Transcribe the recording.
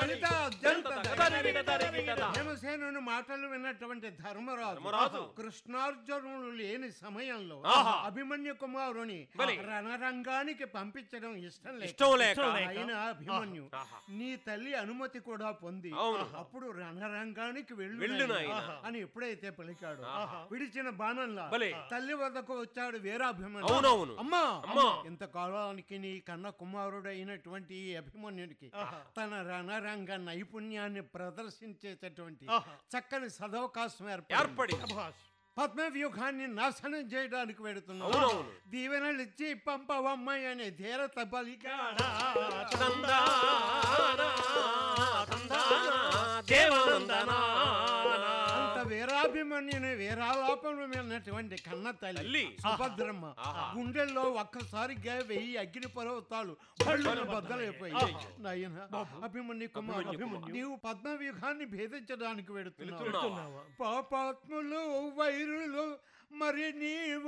వనిత అత్యంత తదరిగిట తరిగిట త. భీమసేనుని మాటలు విన్నటువంటి ధర్మరాజు ధర్మరాజు. కృష్ణార్జునులు లేని సమయంలో ఆహా. అభిమన్యు కుమారుని బలి. రణరంగానికి పంపించడం ఇష్టం లేక ఇష్టం లేక ఆయన అభిమన్యు ఆహా. నీ తల్లి అనుమతి కూడా పొంది అవును. అప్పుడు రణరంగానికి వెళ్ళు వెళ్ళు నాయనా నాయనా. అని ఎప్పుడైతే పలికాడు విడిచిన బాణంలా బలి. తల్లి వద్దకు వచ్చాడు వీరాభిమన్యు అవునవును. అమ్మా అమ్మా. ఇంతకాలానికి నీ కన్న కుమారుడు అయినటువంటి ఈ అభిమన్యునికి తన రణరంగ నైపుణ్యాన్ని ప్రదర్శించేటటువంటి చక్కని సదవకాశం ఏర్పడి ఏర్పడి పద్మ వ్యూహాన్ని నాశనం చేయడానికి వెడుతున్నావు అవునవును. దీవెనలు ఇచ్చి పంపవమ్మాయి అనే ధీరత పలికాడా తందానా, తందానా, దేవనందనా. అంత వీరాభిమన్యుని వీరాలాపనమైనటువంటి కన్న తల్లి తల్లి. సుభద్రమ్మ గుండెల్లో ఒక్కసారిగా వెయ్యి అగ్ని పర్వతాలు పళ్ళు బద్దలైపోయి నాయన అభిమన్యు కుమార్ నీవు పద్మ వ్యూహాన్ని భేదించడానికి వెడుతున్నావు వెళుతున్నావా? పాపాత్ములు వైరులు మరి నీ